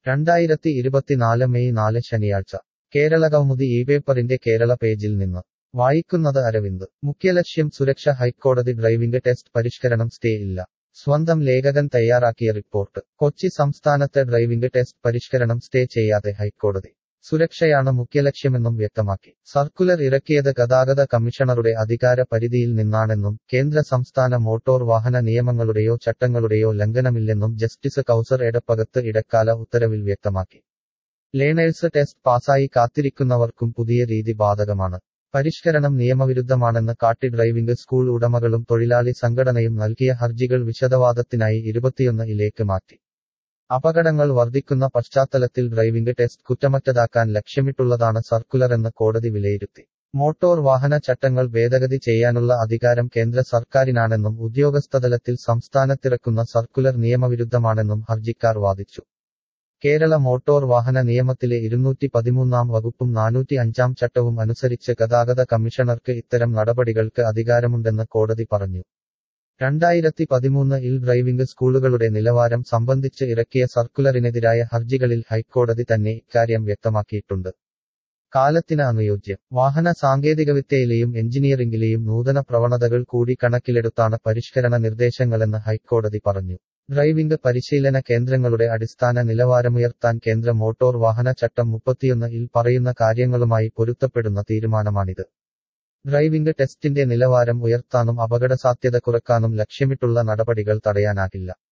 രണ്ടായിരത്തി ഇരുപത്തിനാല് മെയ് നാല് ശനിയാഴ്ച കേരള കൗമുദി ഈ പേപ്പറിന്റെ കേരള പേജിൽ നിന്ന് വായിക്കുന്നത് അരവിന്ദ് മുഖ്യലക്ഷ്യം സുരക്ഷ ഹൈക്കോടതി ഡ്രൈവിംഗ് ടെസ്റ്റ് പരിഷ്കരണം സ്റ്റേ ഇല്ല സ്വന്തം ലേഖകൻ തയ്യാറാക്കിയ റിപ്പോർട്ട് കൊച്ചി സംസ്ഥാനത്തെ ഡ്രൈവിംഗ് ടെസ്റ്റ് പരിഷ്കരണം സ്റ്റേ ചെയ്യാതെ ഹൈക്കോടതി സുരക്ഷയാണ് മുഖ്യലക്ഷ്യമെന്നും വ്യക്തമാക്കി സർക്കുലർ ഇറക്കിയത് ഗതാഗത കമ്മീഷണറുടെ അധികാര പരിധിയിൽ നിന്നാണെന്നും കേന്ദ്ര സംസ്ഥാന മോട്ടോർ വാഹന നിയമങ്ങളുടെയോ ചട്ടങ്ങളുടെയോ ലംഘനമില്ലെന്നും ജസ്റ്റിസ് കൌസർ എടപ്പകത്ത് ഇടക്കാല ഉത്തരവിൽ വ്യക്തമാക്കി ലേണേഴ്സ് ടെസ്റ്റ് പാസായി കാത്തിരിക്കുന്നവർക്കും പുതിയ രീതി ബാധകമാണ് പരിഷ്കരണം നിയമവിരുദ്ധമാണെന്ന് കാട്ടി ഡ്രൈവിംഗ് സ്കൂൾ ഉടമകളും തൊഴിലാളി സംഘടനയും നൽകിയ ഹർജികൾ വിശദവാദത്തിനായി ഇരുപത്തിയൊന്ന് ഇലേക്ക് മാറ്റി അപകടങ്ങൾ വർദ്ധിക്കുന്ന പശ്ചാത്തലത്തിൽ ഡ്രൈവിംഗ് ടെസ്റ്റ് കുറ്റമറ്റതാക്കാൻ ലക്ഷ്യമിട്ടുള്ളതാണ് സർക്കുലറെന്ന് കോടതി വിലയിരുത്തി മോട്ടോർ വാഹന ചട്ടങ്ങൾ ഭേദഗതി ചെയ്യാനുള്ള അധികാരം കേന്ദ്ര സർക്കാരിനാണെന്നും ഉദ്യോഗസ്ഥതലത്തിൽ സംസ്ഥാനത്തിറക്കുന്ന സർക്കുലർ നിയമവിരുദ്ധമാണെന്നും ഹർജിക്കാർ വാദിച്ചു കേരള മോട്ടോർ വാഹന നിയമത്തിലെ ഇരുന്നൂറ്റി പതിമൂന്നാം വകുപ്പും നാനൂറ്റി അഞ്ചാം ചട്ടവും അനുസരിച്ച് ഗതാഗത കമ്മീഷണർക്ക് ഇത്തരം നടപടികൾക്ക് അധികാരമുണ്ടെന്ന് കോടതി പറഞ്ഞു രണ്ടായിരത്തി പതിമൂന്ന് ഇൽ ഡ്രൈവിംഗ് സ്കൂളുകളുടെ നിലവാരം സംബന്ധിച്ച് ഇറക്കിയ സർക്കുലറിനെതിരായ ഹർജികളിൽ ഹൈക്കോടതി തന്നെ ഇക്കാര്യം വ്യക്തമാക്കിയിട്ടുണ്ട് കാലത്തിന് അനുയോജ്യം വാഹന സാങ്കേതികവിദ്യയിലെയും എഞ്ചിനീയറിംഗിലെയും നൂതന പ്രവണതകൾ കൂടി കണക്കിലെടുത്താണ് പരിഷ്കരണ നിർദ്ദേശങ്ങളെന്ന് ഹൈക്കോടതി പറഞ്ഞു ഡ്രൈവിംഗ് പരിശീലന കേന്ദ്രങ്ങളുടെ അടിസ്ഥാന നിലവാരമുയർത്താൻ കേന്ദ്ര മോട്ടോർ വാഹന ചട്ടം മുപ്പത്തിയൊന്ന് ഇൽ പറയുന്ന കാര്യങ്ങളുമായി പൊരുത്തപ്പെടുന്ന തീരുമാനമാണിത് ഡ്രൈവിംഗ് ടെസ്റ്റിന്റെ നിലവാരം ഉയർത്താനും അപകടസാധ്യത കുറക്കാനും ലക്ഷ്യമിട്ടുള്ള നടപടികൾ തടയാനാകില്ല